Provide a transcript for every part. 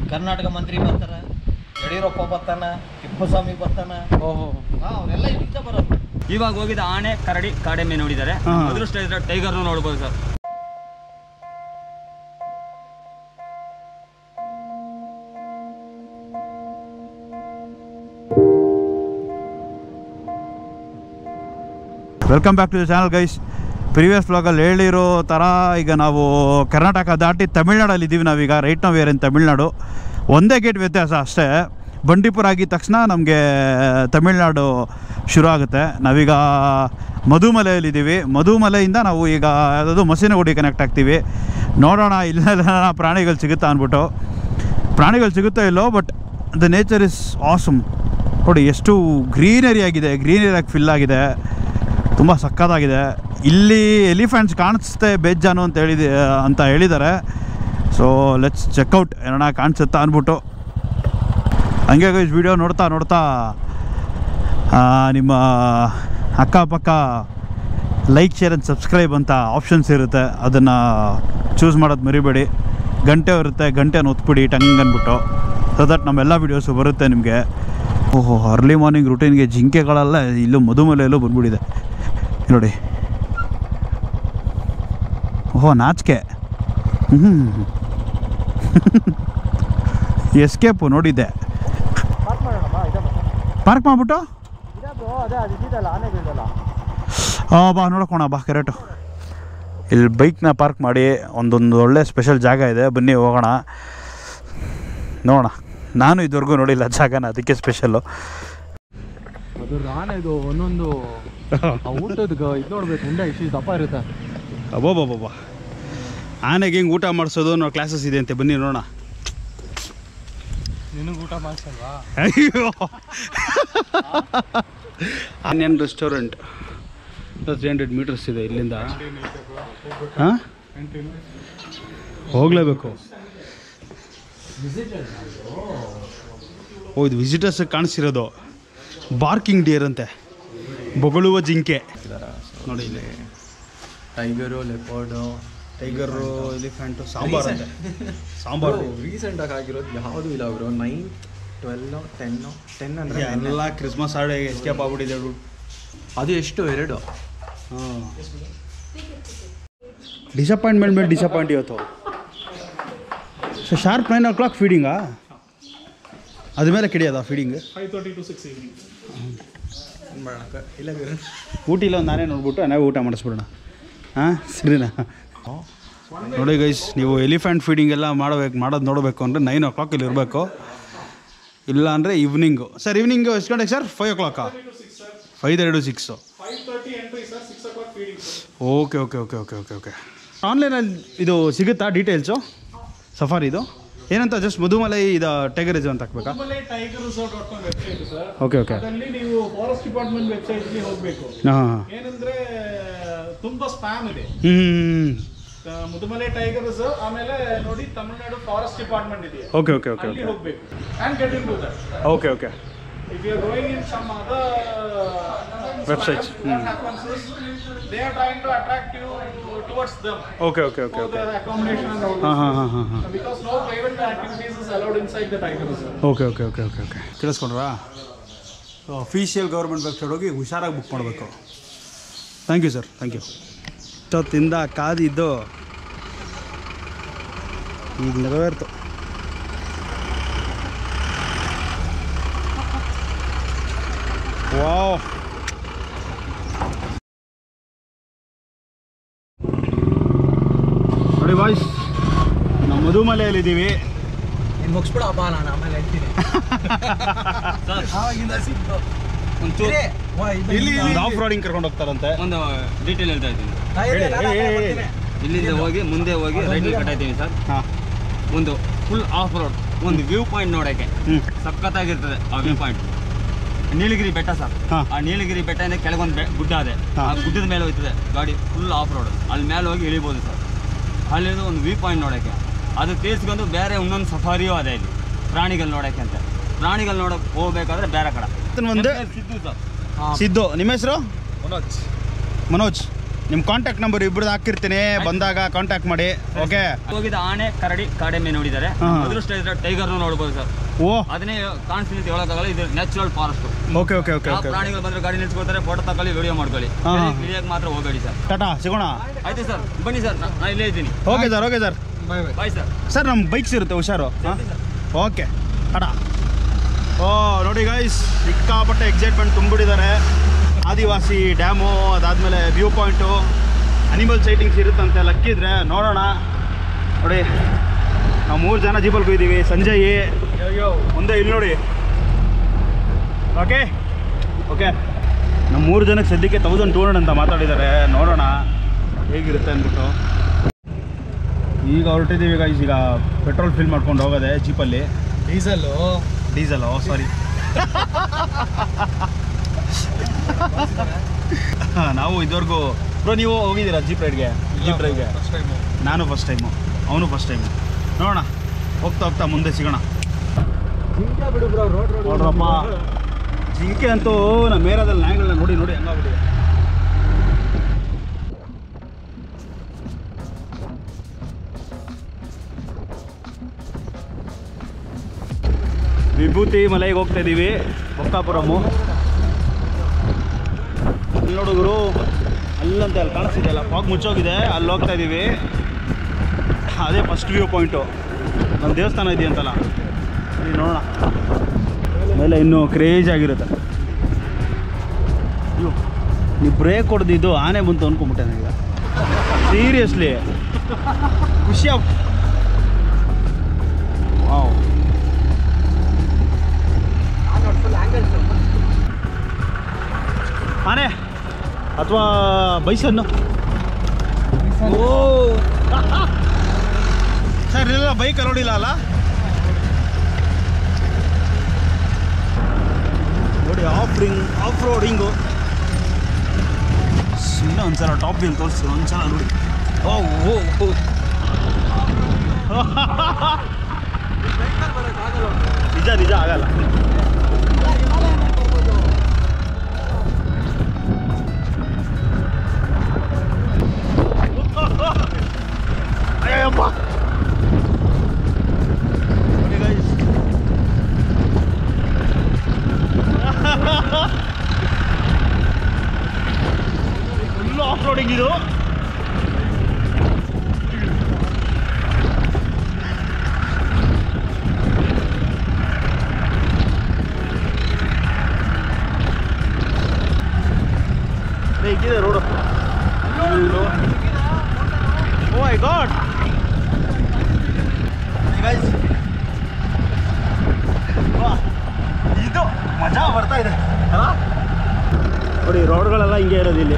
ಕರ್ನಾಟಕ ಮಂತ್ರಿ ಬರ್ತಾರ ಯಡಿಯೂರಪ್ಪ ಬರ್ತಾನ ತಿಪ್ಪಸ್ವಾಮಿ ಬರ್ತಾನ ಓಹೋ ಹಾ ಅವರೆಲ್ಲ ಇಲ್ಲಿಂದ ಬರೋದು ಇವಾಗ ಹೋಗಿದ ಆನೆ ಕರಡಿ ಕಾಡೆಮ್ಮೆ ನೋಡಿದ್ದಾರೆ ಹಾ. ಅದೃಷ್ಟ ಇದ್ರೆ ಟೈಗರ್ನು ನೋಡ್ಬೋದು sir welcome back to the channel guys previous ಬ್ಲಾಗಲ್ಲಿ ಹೇಳಿರೋ ಥರ ಈಗ ನಾವು ಕರ್ನಾಟಕ ದಾಟಿ ತಮಿಳ್ನಾಡಲ್ಲಿ ಇದ್ದೀವಿ ನಾವೀಗ ರೈಟ್ ನಾವು ಇನ್ ತಮಿಳ್ನಾಡು ಒಂದೇ ಗೇಟ್ ವ್ಯತ್ಯಾಸ ಅಷ್ಟೇ ಬಂಡೀಪುರ ಆಗಿದ ತಕ್ಷಣ ನಮಗೆ ತಮಿಳ್ನಾಡು ಶುರು ಆಗುತ್ತೆ ನಾವೀಗ ಮಧುಮಲೆಯಲ್ಲಿದ್ದೀವಿ ಮಧುಮಲೆಯಿಂದ ನಾವು ಈಗ ಯಾವುದಾದ್ರು ಮಸೀನಗುಡಿ ಕನೆಕ್ಟ್ ಆಗ್ತೀವಿ ನೋಡೋಣ ಇಲ್ಲೆಲ್ಲ ಪ್ರಾಣಿಗಳು ಸಿಗುತ್ತಾ ಅಂದ್ಬಿಟ್ಟು ಪ್ರಾಣಿಗಳು ಸಿಗುತ್ತೋ ಇಲ್ಲೋ but the nature is awesome ನೋಡಿ ಎಷ್ಟು ಗ್ರೀನರಿ ಆಗಿದೆ ಗ್ರೀನರಿಯಾಗಿ ಫಿಲ್ ಆಗಿದೆ ತುಂಬ ಸಕ್ಕತ್ತಾಗಿದೆ ಇಲ್ಲಿ ಎಲಿಫೆಂಟ್ಸ್ ಕಾಣಿಸುತ್ತೆ ಬೇಜಾನು ಅಂತ ಹೇಳಿದ ಅಂತ ಹೇಳಿದ್ದಾರೆ ಸೊ ಲೆಟ್ಸ್ ಚೆಕ್ಔಟ್ ಏನೋಣ ಕಾಣಿಸುತ್ತಾ ಅಂದ್ಬಿಟ್ಟು ಹಂಗೆ ಗೈಸ್ ವಿಡಿಯೋ ನೋಡ್ತಾ ನೋಡ್ತಾ ಆ, ನಿಮ್ಮ ಅಕ್ಕಪಕ್ಕ ಲೈಕ್ ಶೇರ್ ಆ್ಯಂಡ್ ಸಬ್ಸ್ಕ್ರೈಬ್ ಅಂತ ಆಪ್ಷನ್ಸ್ ಇರುತ್ತೆ ಅದನ್ನು ಚೂಸ್ ಮಾಡೋದು ಮರಿಬೇಡಿ ಗಂಟೆ ಇರುತ್ತೆ ಗಂಟೆನ ಒತ್ಬಿಡಿ ಟಂಗ್ ಅಂದ್ಬಿಟ್ಟು ಸೊ ದಟ್ ನಮ್ಮೆಲ್ಲ ವೀಡಿಯೋಸು ಬರುತ್ತೆ ನಿಮಗೆ ಓಹೋ ಅರ್ಲಿ ಮಾರ್ನಿಂಗ್ ರುಟೀನ್ಗೆ ಜಿಂಕೆಗಳೆಲ್ಲ ಇಲ್ಲೂ ಮಧುಮಲೆಯಲ್ಲೂ ಬಂದ್ಬಿಟ್ಟಿದೆ ನೋಡಿ ಓಹೋ ನಾಚಿಕೆ ಹ್ಞೂ ಎಸ್ಕೇಪು ನೋಡಿದ್ದೆ ಪಾರ್ಕ್ ಮಾಡೋಣ ಬಾ ಇದೆ ಪಾರ್ಕ್ ಮಾಡ್ಬಿಟ್ಟು ಇದೆ ಬ್ರೋ ಅದೇ ಅದು ಇದಿದಲ್ಲ ಆನೆಗಳಿದಲ್ಲ ಹಾಂ ಬಾ ನೋಡೋಣ ಬಾ ಕರೆಕ್ಟು ಇಲ್ಲಿ ಬೈಕ್ನ ಪಾರ್ಕ್ ಮಾಡಿ ಒಂದೊಂದು ಒಳ್ಳೆ ಸ್ಪೆಷಲ್ ಜಾಗ ಇದೆ ಬನ್ನಿ ಹೋಗೋಣ ನೋಡೋಣ ನಾನು ಇದುವರೆಗೂ ನೋಡಿಲ್ಲ ಜಾಗನ ಅದಕ್ಕೆ ಸ್ಪೆಷಲ್ಲು ಅದು ಆನೆದು ಒಂದೊಂದು ಆ ಊಟದ ಇದು ನೋಡ್ಬೇಕು ಉಂಡೆ ಇಷ್ಟು ದಪ್ಪ ಇರುತ್ತೆ ಅಬೋಬಾಬಾ ಆನೆಗೆ ಹಿಂಗೆ ಊಟ ಮಾಡಿಸೋದು ನಾವು ಕ್ಲಾಸಸ್ ಇದೆ ಅಂತೆ ಬನ್ನಿ ನೋಡೋಣ ನಿನಗೆ ಊಟ ಮಾಡಿಸಲ್ವಾ ಅಯ್ಯೋ onion restaurant three hundred metres ಇದೆ ಇಲ್ಲಿಂದ ಹಾಂ ಹೋಗಲೇಬೇಕು ಓ ಇದು ವಿಸಿಟರ್ಸ್ ಕಾಣಿಸಿರೋದು ಬಾರ್ಕಿಂಗ್ ಡಿಯರ್ ಅಂತೆ ಬೊಗಳುವ ಜಿಂಕೆ ನೋಡಿ ಇಲ್ಲಿ tiger leopard tiger elephant sambar ಅಂತೆ ಸಾಂಬಾರು ರೀಸೆಂಟಾಗಿ ಆಗಿರೋದು ಯಾವುದು ಇಲ್ಲ ಅವರು ನೈನ್ ಟ್ವೆಲ್ಲು ಟೆನ್ನು ಟೆನ್ ಅಂದರೆ ಎಲ್ಲ ಕ್ರಿಸ್ಮಸ್ ಹಾಡೆ ಎಸ್ಕೇಪ್ ಆಗ್ಬಿಟ್ಟಿದೆ ಅದು ಎಷ್ಟು ಎರಡು ಹಾಂ ಡಿಸಪಾಯಿಂಟ್ಮೆಂಟ್ ಮೇಲೆ ಡಿಸಪಾಯಿಂಟ್ ಇವತ್ತು so sharp nine o'clock ಫೀಡಿಂಗಾ ಅದ ಮೇಲೆ ಕಿಡಿಯೋದಾ ಫೀಡಿಂಗ್ ಮಾಡೋಕೆ ಇಲ್ಲ ಊಟಿಲ್ಲ ಒಂದು ನಾನೇ ನೋಡ್ಬಿಟ್ಟು ನಾವೇ ಊಟ ಮಾಡಿಸ್ಬಿಡೋಣ ಹಾಂ ಸರಿನಾ ನೋಡಿ ಗೈಸ್ ನೀವು ಎಲಿಫೆಂಟ್ ಫೀಡಿಂಗ್ ಎಲ್ಲ ಮಾಡಬೇಕು ಮಾಡೋದು ನೋಡಬೇಕು ಅಂದರೆ ನೈನ್ ಓ ಕ್ಲಾಕ್ ಇಲ್ಲಿ ಇರಬೇಕು ಇಲ್ಲ ಅಂದರೆ ಈವ್ನಿಂಗು ಸರ್ ಈವ್ನಿಂಗು ಎಷ್ಟು ಗಂಟೆಗೆ ಸರ್ ಫೈವ್ ಓ ಕ್ಲಾಕಾ ಫೈವ್ ಎರಡು six okay okay okay okay okay okay ಆನ್ಲೈನಲ್ಲಿ ಇದು ಸಿಗುತ್ತಾ ಡೀಟೇಲ್ಸು ಸಫಾರಿದು ಏನಂತ ಜಸ್ಟ್ ಮಧುಮಲೈ ಇದು ಟೈಗರ್ ರಿಸರ್ವ್ ಅಂತ ಹಾಕ್ಬೇಕಾ tiger resort dot com website sir okay okay ಅದರಲ್ಲಿ ನೀವು ಫಾರೆಸ್ಟ್ ಡಿಪಾರ್ಟ್ಮೆಂಟ್ ವೆಬ್ಸೈಟ್ಗೆ ಹೋಗಬೇಕು ಹಾಂ ಹಾಂ ಏನಂದ್ರೆ ತುಂಬಾ ಸ್ಪ್ಯಾಮ್ ಇದೆ ಹ್ಞೂ ಆ, ಮುದುಮಲೆ ಟೈಗರ್ ರಿಸರ್ವ್ ಆಮೇಲೆ ನೋಡಿ ತಮಿಳ್ನಾಡು ಫಾರೆಸ್ಟ್ ಡಿಪಾರ್ಟ್ಮೆಂಟ್ ಇದೆ ಓಕೆ ಓಕೆ ಓಕೆ ಅಲ್ಲಿ ಓಕೆ ಹೋಗ್ಬೇಕು and get into that okay okay if you are going in some other Websites. They are trying to attract you towards them okay okay okay for okay the accommodation and all ಹಾಂ ಹಾಂ ಹಾಂ ಹಾಂ ಹಾಂ because no private activities is allowed inside the tiger reserve okay okay okay okay okay ಕೇಳಿಸ್ಕೊಂಡ್ರಾ official government website ಹೋಗಿ ಹುಷಾರಾಗಿ book ಮಾಡಬೇಕು thank you sir thank you ಇಷ್ಟೊತ್ತಿಂದ ಕಾದಿದ್ದು ಈಗ ನೆರವೇರ್ತು ವಾವ್ ನೋಡಿ ಬಾಯ್ಸ್ ನಾವು ಮಧುಮಲೆಯಲ್ಲಿದ್ದೀವಿ ಮುಗಿಸ್ಬಿಡಪ್ಪ ನಾನು ಆಮೇಲೆ ಹೇಳ್ತೀನಿ ಆವಾಗಿಂದ ಸಿಕ್ತು ಒಂಚೂರು ಇಲ್ಲಿ ಆಫ್ ರೋಡಿಂಗ್ ಕರ್ಕೊಂಡು ಹೋಗ್ತಾರಂತೆ ಒಂದು ಡೀಟೇಲ್ ಹೇಳ್ತಾ ಇದ್ದೀನಿ ಹೇಳಿ, ಹೇಳಿ, ಹೇಳಿ, ಹೇಳಿ. ಇಲ್ಲಿಂದ ಹೋಗಿ ಮುಂದೆ ಹೋಗಿ ರೈಟ್ ಕಟ್ಟಾಯ್ತೀನಿ ಸರ್ ಹಾಂ ಒಂದು ಫುಲ್ ಆಫ್ ರೋಡ್ ಒಂದು ವ್ಯೂ ಪಾಯಿಂಟ್ ನೋಡೋಕ್ಕೆ ಹ್ಞೂ ಸಖತ್ತಾಗಿರ್ತದೆ ಆ ವ್ಯೂ ಪಾಯಿಂಟ್ ನೀಲಗಿರಿ ಬೆಟ್ಟ ಸರ್ ಹಾ. ಆ ನೀಲಗಿರಿ ಬೆಟ್ಟನೇ ಕೆಳಗೊಂದು ಬೆ- ಗುಡ್ಡ ಇದೆ ಹಾ. ಆ ಗುಡ್ಡದ ಮೇಲೆ ಹೋಗ್ತದೆ ಗಾಡಿ ಫುಲ್ ಆಫ್ ರೋಡ್ ಅಲ್ಲಿ ಮೇಲೆ ಹೋಗಿ ಇಳಿಬೋದು ಸರ್ ಅಲ್ಲಿಂದ ಒಂದು ವ್ಯೂ ಪಾಯಿಂಟ್ ನೋಡೋಕ್ಕೆ ಅದು ತೀರ್ಸ್ಕೊಂಡು ಬೇರೆ ಇನ್ನೊಂದು ಸಫಾರಿಯೂ ಅದೇ ಇಲ್ಲಿ ಪ್ರಾಣಿಗಳು ನೋಡೋಕ್ಕೆ ಅಂತ ಪ್ರಾಣಿಗಳು ನೋಡೋಕೆ ಹೋಗ್ಬೇಕಾದ್ರೆ ಬೇರೆ ಕಡೆ ಒಂದು ಸಿದ್ದು ಸರ್ ಸಿದ್ದು ನಿಮ್ಮ ಹೆಸರು ಮನೋಜ್ ಮನೋಜ್ ನಿಮ್ಮ ಕಾಂಟ್ಯಾಕ್ಟ್ ನಂಬರ್ ಇಬ್ಬರದ್ದು ಹಾಕಿರ್ತೀನಿ ಬಂದಾಗ ಕಾಂಟ್ಯಾಕ್ಟ್ ಮಾಡಿ ಓಕೆ ಹೋಗಿದ ಆನೆ ಕರಡಿ ಕಾಡೆಮ್ಮೆ ನೋಡಿದ್ದಾರೆ ಹಾ. ಅದೃಷ್ಟ ಇದ್ರೆ ಟೈಗರ್ನು ನೋಡ್ಬೋದು ಸರ್ ಓ ಅದನ್ನೇ ಕಾಣಿಸ್ತೀನಿ ಅಂತ ಹೇಳೋಕ್ಕಾಗಲ್ಲ ಇದು natural forest okay okay okay ಯಾವ ಓಕೆ ಪ್ರಾಣಿಗಳು ಬಂದ್ರೆ ಗಾಡಿ ನಿಲ್ಸ್ಕೊಳ್ತಾರೆ ಫೋಟೋ ತಗೊಳ್ಳಿ ವಿಡಿಯೋ ಮಾಡ್ಕೊಳ್ಳಿ ಹಾ, ಹಾ. ಇಳಿಯಕ್ಕೆ ಮಾತ್ರ ಹೋಗಬೇಡಿ ಸರ್ ಟಾಟಾ ಸಿಗೋಣ ಆಯ್ತು ಸರ್ ಬನ್ನಿ ಸರ್ ನಾನು ಇಲ್ಲೇ ಇದ್ದೀನಿ okay sir okay sir bye bye bye sir sir ನಮ್ಮ ಬೈಕ್ಸ್ ಇರುತ್ತೆ ಹುಷಾರು ಹಾಂ ಓಕೆ ಟಾಟಾ ಓ ನೋಡಿ ಗೈಸ್ ಸಿಕ್ಕಾಪಟ್ಟೆ ಎಕ್ಸೈಟ್ಮೆಂಟ್ ತುಂಬಿಟ್ಟಿದ್ದಾರೆ ಆದಿವಾಸಿ ಡ್ಯಾಮು ಅದಾದಮೇಲೆ ವ್ಯೂ ಪಾಯಿಂಟು ಅನಿಮಲ್ ಸೈಟಿಂಗ್ಸ್ ಇರುತ್ತಂತೆ ಲಕ್ಕಿದ್ರೆ ನೋಡೋಣ ನೋಡಿ ನಾವು ಮೂರು ಜನ ಜೀಪಲ್ಲಿ ಹೋಗಿದ್ದೀವಿ ಸಂಜಯ್ ಮುಂದೆ ಇಲ್ಲಿ ನೋಡಿ ಓಕೆ ಓಕೆ ನಮ್ಮ ಮೂರು ಜನಕ್ಕೆ ಸದ್ಯಕ್ಕೆ ತೌಸಂಡ್ ಟೂ ಹಂಡ್ರೆಡ್ ಅಂತ ಮಾತಾಡಿದ್ದಾರೆ ನೋಡೋಣ ಹೇಗಿರುತ್ತೆ ಅಂದ್ಬಿಟ್ಟು ಈಗ ಹೊರಟಿದ್ದೀವಿ ಗೈಸ್ ಈಗ ಪೆಟ್ರೋಲ್ ಫಿಲ್ ಮಾಡ್ಕೊಂಡು ಹೋಗೋದೆ ಜೀಪಲ್ಲಿ ಡೀಸೆಲ್ಲು ಡೀಸೆಲ್ ಸಾರಿ ನಾವು ಇದುವರೆಗೂ ಬ್ರೋ ನೀವು ಹೋಗಿದ್ದೀರಾ ಜೀಪ್ ರೈಡ್ಗೆ ಜೀಪ್ ಡ್ರೈವ್ಗೆ ಫಸ್ಟ್ ಟೈಮು ನಾನು ಫಸ್ಟ್ ಟೈಮು ಅವನು ಫಸ್ಟ್ ಟೈಮು ನೋಡೋಣ ಹೋಗ್ತಾ ಹೋಗ್ತಾ ಮುಂದೆ ಸಿಗೋಣ ಬಿಡು ಬ್ರೋ ರೋಡ್ ರೋಡ್ ನೋಡ್ರಪ್ಪ ಜಿಂಕೆ ಅಂತೂ ನಮ್ಮ ಏರಿಯಾದಲ್ಲಿ ನಾಯಿಗಳನ್ನ ನೋಡಿ ನೋಡಿ ಹಂಗಾಗ್ಬಿಟ್ಟಿದೆ ವಿಭೂತಿ ಮಲೆಗೆ ಹೋಗ್ತಾ ಇದ್ದೀವಿ ಬೊಕ್ಕಾಪುರಮ್ಮು ಅಲ್ಲಿ ನೋಡಿದ್ರು ಅಲ್ಲಂತೆ ಅಲ್ಲಿ ಕಾಣಿಸ್ತಿದೆಯಲ್ಲ ಫಾಗ್ ಮುಚ್ಚೋಗಿದೆ ಅಲ್ಲಿ ಹೋಗ್ತಾ ಇದ್ದೀವಿ ಅದೇ ಫಸ್ಟ್ ವ್ಯೂ ಪಾಯಿಂಟು ನಮ್ಮ ದೇವಸ್ಥಾನ ಇದೆಯಂತಲ್ಲ ಇಲ್ಲಿ ನೋಡೋಣ ಮೇಲೆ ಇನ್ನೂ ಕ್ರೇಜ್ ಆಗಿರುತ್ತೆ ಅಯ್ಯೋ ನೀವು ಬ್ರೇಕ್ ಹೊಡೆದಿದ್ದು ಆನೆ ಬಂತು ಅನ್ಕೊಂಬಿಟ್ಟೆ ನನಗೆ ಸೀರಿಯಸ್ಲಿ ಖುಷಿ ಆಗ್ ವಾವ್ ಆನೆ ಅಥವಾ ಬೈಸನ್ನು ಓ ಸರ್ ಇಲ್ಲ ಬೈಕ್ ನೋಡಿಲ್ಲ ಅಲ್ಲ ನೋಡಿ ಆಫ್ ರಿಂಗ್ ಆಫ್ ರೋಡಿಂಗು ಸುಮ್ಮನೆ ಒಂದ್ಸಲ ಟಾಪ್ ವ್ಯೂಲ್ ತೋರಿಸಿ ಒಂದ್ಸಲ ನೋಡಿ ಓ ಓ ಓ ನಿಜ ನಿಜ ಆಗಲ್ಲ ಅಯ್ಯಪ್ಪ ನೋಡಿ guys. ಫುಲ್ ಆಫ್ ರೋಡಿಂಗ್ ಇದು ಹೇಗಿದೆ ರೋಡು ಓ ಐ ಗಾಡ್ ಇದು ಮಜಾ ಬರ್ತಾ ಇದೆ ಅಲ್ಲ ನೋಡಿ ರೋಡ್ಗಳೆಲ್ಲ ಹಿಂಗೆ ಇರೋದು ಇಲ್ಲಿ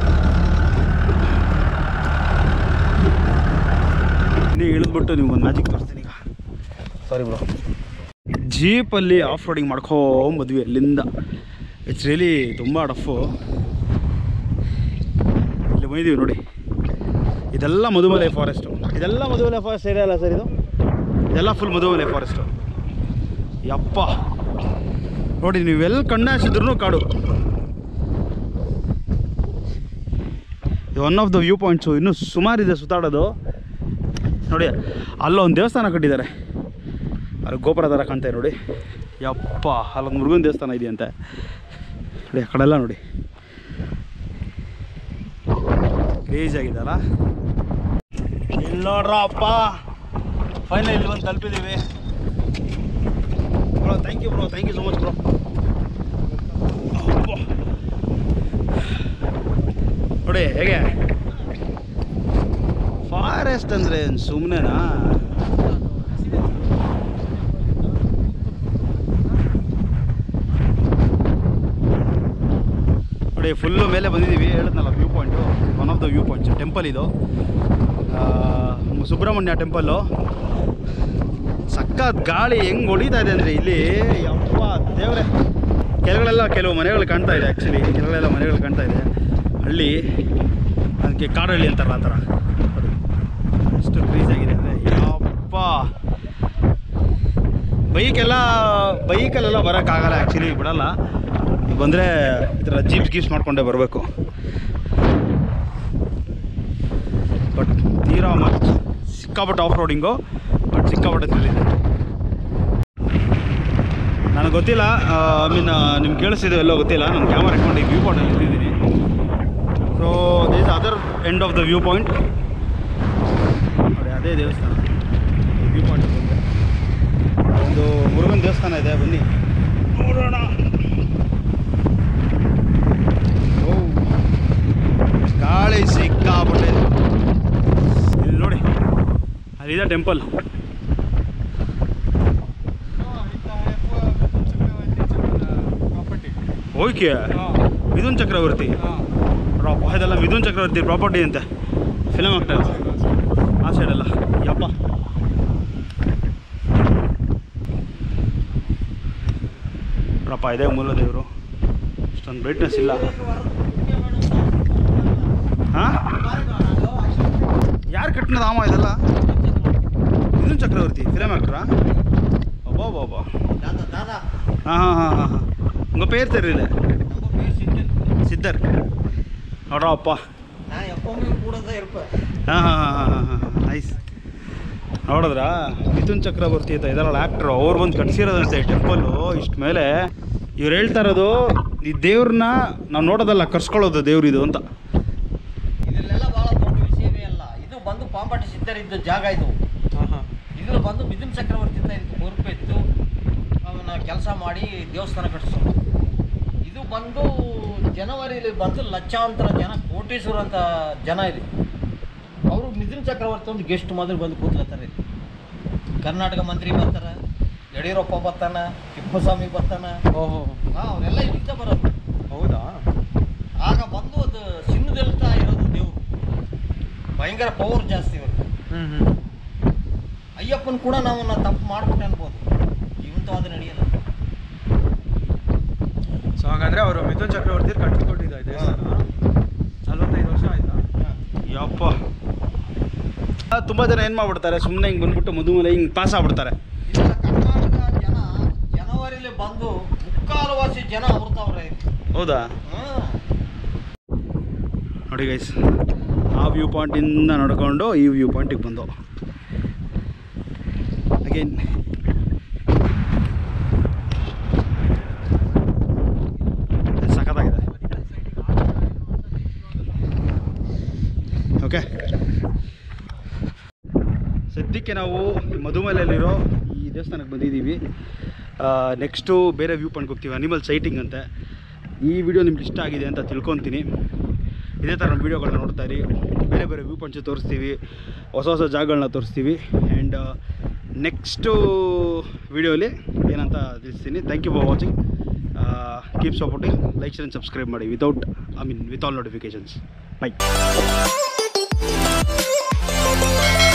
ಇಲ್ಲಿ ಇಳಿದ್ಬಿಟ್ಟು ನಿಮ್ಗೊಂದು ಮ್ಯಾಜಿಕ್ ತೋರಿಸ್ತೀನಿ ಈಗ ಸಾರಿ ಬ್ರೋ ಜೀಪಲ್ಲಿ ಆಫ್ ರೋಡಿಂಗ್ ಮಾಡ್ಕೊಂಬದ್ವಿ ಅಲ್ಲಿಂದ ಇಟ್ಸ್ ರಿಯಲಿ ತುಂಬ ಟಫು ಇಲ್ಲಿ ಬಂದಿದ್ದೀವಿ ನೋಡಿ ಇದೆಲ್ಲ ಮಧುಮಲೆ ಫಾರೆಸ್ಟು ಇದೆಲ್ಲ ಮಧುಮಲೆ ಫಾರೆಸ್ಟ್ ಏರಿಯಾ ಅಲ್ಲ ಸರ್ ಇದು ಇದೆಲ್ಲ ಫುಲ್ ಮಧುಮಲೆ ಫಾರೆಸ್ಟು ಯಪ್ಪ ನೋಡಿ ನೀವು ಎಲ್ಲಿ ಕಣ್ಣಾಸಿದ್ರು ಕಾಡು one of the view points ಇನ್ನೂ ಸುಮಾರಿದೆ ಸುತ್ತಾಡೋದು ನೋಡಿ ಅಲ್ಲೊಂದು ದೇವಸ್ಥಾನ ಕಟ್ಟಿದ್ದಾರೆ ಅಲ್ಲಿ ಗೋಪುರ ಥರ ಕಾಣ್ತಾ ನೋಡಿ ಯಪ್ಪ ಅಲ್ಲೊಂದು ಮುರುಗನ್ ದೇವಸ್ಥಾನ ಇದೆಯಂತೆ ನೋಡಿ ಆ ಕಡೆಲ್ಲ ನೋಡಿ ಕ್ರೇಜ್ ಆಗಿದಲ್ಲ ಇಲ್ಲಿ ನೋಡ್ರಪ್ಪ ಫೈನಲ್ ಇಲ್ಲಿ ಬಂದು ತಲುಪಿದ್ದೀವಿ bro thank you bro thank you so much bro ನೋಡಿ ಹೇಗೆ ಫಾರೆಸ್ಟ್ ಅಂದರೆ ಸುಮ್ಮನೆನಾ ನೋಡಿ ಫುಲ್ಲು ಮೇಲೆ ಬಂದಿದ್ದೀವಿ ಹೇಳಿದ್ನಲ್ಲ view point one of the view points temple ಇದು ಆ, ಸುಬ್ರಹ್ಮಣ್ಯ ಟೆಂಪಲ್ಲು ಸಖತ್ ಗಾಳಿ ಹೆಂಗೆ ಹೊಡಿತಾ ಇದೆ ಅಂದರೆ ಇಲ್ಲಿ ಯಪ್ಪ ದೇವ್ರೆ ಕೆಳಗಳೆಲ್ಲ ಕೆಲವು ಮನೆಗಳು ಕಾಣ್ತಾ ಇದೆ ಆ್ಯಕ್ಚುಲಿ ಕೆಳಗಳೆಲ್ಲ ಮನೆಗಳು ಕಾಣ್ತಾ ಇದೆ ಹಳ್ಳಿ ಅದಕ್ಕೆ ಕಾಡಹಳ್ಳಿ ಅಂತಾರಲ್ಲ ಆ ಥರ ನೋಡಿ ಎಷ್ಟು ಕ್ರೀಸ್ ಆಗಿದೆ ಅಂದರೆ ಯಪ್ಪ ಬೈಕೆಲ್ಲ ಬೈಕಲ್ಲೆಲ್ಲ ಬರೋಕ್ಕಾಗಲ್ಲ ಆ್ಯಕ್ಚುಲಿ ಬಿಡಲ್ಲ ಬಂದರೆ ಈ ಥರ ಜೀಪ್ಸ್ ಗೀಪ್ಸ್ ಮಾಡ್ಕೊಂಡೇ ಬರಬೇಕು ತೀರಾ ಮತ್ ಸಿಕ್ಕಾಪಟ್ಟೆ ಆಫ್ ರೋಡಿಂಗು ಬಟ್ ಸಿಕ್ಕಾಪಟ್ಟೆ ತಿಳಿದೆ ನನಗೆ ಗೊತ್ತಿಲ್ಲ ಐ ಮೀನ್ ನಿಮ್ಗೆ ಕೇಳಿಸಿದೆ ಎಲ್ಲೋ ಗೊತ್ತಿಲ್ಲ ನಾನು ಕ್ಯಾಮರಾ ಇಟ್ಕೊಂಡು ಈ ವ್ಯೂ ಪಾಯಿಂಟಲ್ಲಿ ಇಟ್ಟಿದ್ದೀನಿ so this other end of the view point ನೋಡಿ ಅದೇ ದೇವಸ್ಥಾನ ವ್ಯೂ ಪಾಯಿಂಟ್ ಬಂದೆ ಒಂದು ಮುರುಗನ್ ದೇವಸ್ಥಾನ ಇದೆ ಬನ್ನಿ ನೋಡೋಣ ಓ ಗಾಳಿ ಸಿಕ್ಕಾಬಿಟ್ಟೆ ಇದೆ. ಇಲ್ಲಿ ನೋಡಿ ಅಲ್ಲಿದೆ ಟೆಂಪಲ್ ಓಕೆ ಮಿಥುನ್ ಚಕ್ರವರ್ತಿ ರಾಪ್ ಇದೆಲ್ಲ ಮಿಥುನ್ ಚಕ್ರವರ್ತಿ ಪ್ರಾಪರ್ಟಿ ಅಂತೆ ಫಿಲಮ್ ಆಗ್ತಾ ಇದೆ ಆ ಸೈಡೆಲ್ಲ ಯಪ್ಪ ರಪ್ಪ ಇದೆ ಮೂಲ ದೇವರು ಇಷ್ಟೊಂದು ಬ್ರೈಟ್ನೆಸ್ ಇಲ್ಲ ಹಾಂ ಯಾರು ಕಟ್ಟಿನದ ಆಮ ಇದೆಲ್ಲ ಮಿಥುನ್ ಚಕ್ರವರ್ತಿ ಫಿಲಮ್ ಆಕ್ಟ್ರಾ ಅಬ್ಬಾ ಬಾಬಾ ಹಾಂ ಹಾಂ ಹಾಂ ಹಾಂ ಹಾಂ ಉಂಗ ಪೇರ್ ತೆರೀಲೆ ಸಿದ್ದರ್ ನೋಡ್ರಪ್ಪ நான் எப்பவுமே கூட தான் இருப்பேன் ಹಾಂ ಹಾಂ ಹಾಂ ಹಾಂ ಹಾಂ ಹಾಂ ನೈಸ್ ನೋಡಿದ್ರಾ ಮಿಥುನ್ ಚಕ್ರವರ್ತಿ ಅಂತ ಇದಾರಲ್ಲ ಆ್ಯಕ್ಟ್ರು ಅವ್ರು ಬಂದು ಕಟ್ಸಿರೋದಂತೆ ಟೆಂಪಲ್ಲು ಇಷ್ಟು ಮೇಲೆ ಇವ್ರು ಹೇಳ್ತಾ ಇರೋದು ಈ ದೇವ್ರನ್ನ ನಾವು ನೋಡೋದಲ್ಲ ಕರ್ಸ್ಕೊಳ್ಳೋದು ದೇವ್ರಿದು ಅಂತ ಇದರಲ್ಲೆಲ್ಲ ಬಹಳ ದೊಡ್ಡ ವಿಷಯವೇ ಅಲ್ಲ ಇದು ಬಂದು ಪಾಂಪಾಟಿ ಸಿದ್ಧರಿದ್ದ ಜಾಗ ಇದು ಇದ್ರ ಬಂದು ಮಿಥುನ್ ಚಕ್ರವರ್ತಿ ಅಂತ ಇದಕ್ಕೆ ಹೊರಪಿತ್ತು ಅವನ ಕೆಲಸ ಮಾಡಿ ದೇವಸ್ಥಾನ ಕಟ್ಟಿಸೋದು ಇದು ಬಂದು ಜನವರಿಲಿ ಬಂದು ಲಕ್ಷಾಂತರ ಜನ ಕೋಟೀಶ್ವರ ಅಂತ ಜನ ಇದೆ ಅವರು ಮಿಥುನ್ ಚಕ್ರವರ್ತಿ ಒಂದು ಗೆಸ್ಟ್ ಮೊದಲು ಬಂದು ಕೂತ್ಕೊತಾರೆ ಇಲ್ಲಿ. ಕರ್ನಾಟಕ ಮಂತ್ರಿ ಬರ್ತಾರ ಯಡಿಯೂರಪ್ಪ ಬರ್ತಾನ ತಿಪ್ಪಸ್ವಾಮಿ ಬರ್ತಾನ ಓಹೋ ಹಾ, ಅವರೆಲ್ಲ ಇಲ್ಲಿಂದ ಬರೋದು ಹೌದಾ ಆಗ ಬಂದು ಅದು ಸಿನ್ನದೆಲ್ತಾ ಇರೋದು ದೇವರು ಭಯಂಕರ ಪವರ್ ಜಾಸ್ತಿ ಇವರು ಹ್ಞೂ ಹ್ಞೂ ಅಯ್ಯಪ್ಪನ ಕೂಡ ನಾವು ನಾ ತಪ್ಪು ಮಾಡ್ಬಿಟ್ಟೆ ಅನ್ಬೋದು ಜೀವಂತವಾದ ನಡೆಯಲ್ಲ ಸೊ ಹಾಗಾದ್ರೆ ಅವರು ಮಿಥುನ್ ಚಕ್ರವರ್ತಿ ಕಟ್ಟಿಕೊಟ್ಟಿದ್ದ ದೇವಸ್ಥಾನ ನಲ್ವತ್ತೈದು ವರ್ಷ ಆಯ್ತಾ ಯಪ್ಪ ತುಂಬ ಜನ ಏನು ಮಾಡ್ಬಿಡ್ತಾರೆ ಸುಮ್ಮನೆ ಹಿಂಗೆ ಬಂದ್ಬಿಟ್ಟು ಮದುಮಲೆ ಹಿಂಗೆ ಪಾಸ್ ಆಗ್ಬಿಡ್ತಾರೆ ಇಲ್ಲ ಕರ್ನಾಟಕ ಜನ ಜನವರಿಲಿ ಬಂದು ಮುಕ್ಕಾಲವಾಸಿ ಜನ ಅವ್ರತವ್ರೆ ಹೌದಾ ಹ್ಮ್ ನೋಡಿ ಗೈಸ್ ಆ ವ್ಯೂ ಪಾಯಿಂಟಿಂದ ನಡ್ಕೊಂಡು ಈ ವ್ಯೂ ಪಾಯಿಂಟಿಗೆ ಬಂದು ಅಗೇನ್ ಸಖತ್ತಾಗಿದೆ ಓಕೆ ಸದ್ಯಕ್ಕೆ ನಾವು ಈ ಮಧುಮಲೆಯಲ್ಲಿರೋ ಈ ದೇವಸ್ಥಾನಕ್ಕೆ ಬಂದಿದ್ದೀವಿ ನೆಕ್ಸ್ಟು ಬೇರೆ ವ್ಯೂ ಪಾಯಿಂಟ್ಗೆ ಹೋಗ್ತೀವಿ ಅನಿಮಲ್ ಸೈಟಿಂಗ್ ಅಂತೆ ಈ ವಿಡಿಯೋ ನಿಮ್ಗೆ ಇಷ್ಟ ಆಗಿದೆ ಅಂತ ತಿಳ್ಕೊತೀನಿ ಇದೇ ಥರ ನಮ್ಮ ವೀಡಿಯೋಗಳನ್ನ ನೋಡ್ತಾ ಇರಿ ಬೇರೆ ಬೇರೆ ವ್ಯೂ ಪಾಯಿಂಟ್ಸ್ ತೋರಿಸ್ತೀವಿ ಹೊಸ ಹೊಸ ಜಾಗಗಳನ್ನ ತೋರಿಸ್ತೀವಿ ಆ್ಯಂಡ್ ನೆಕ್ಸ್ಟು ವೀಡಿಯೋಲಿ ಏನಂತ ತಿಳಿಸ್ತೀನಿ thank you for watching keep supporting like share subscribe ಮಾಡಿ without I mean with all notifications by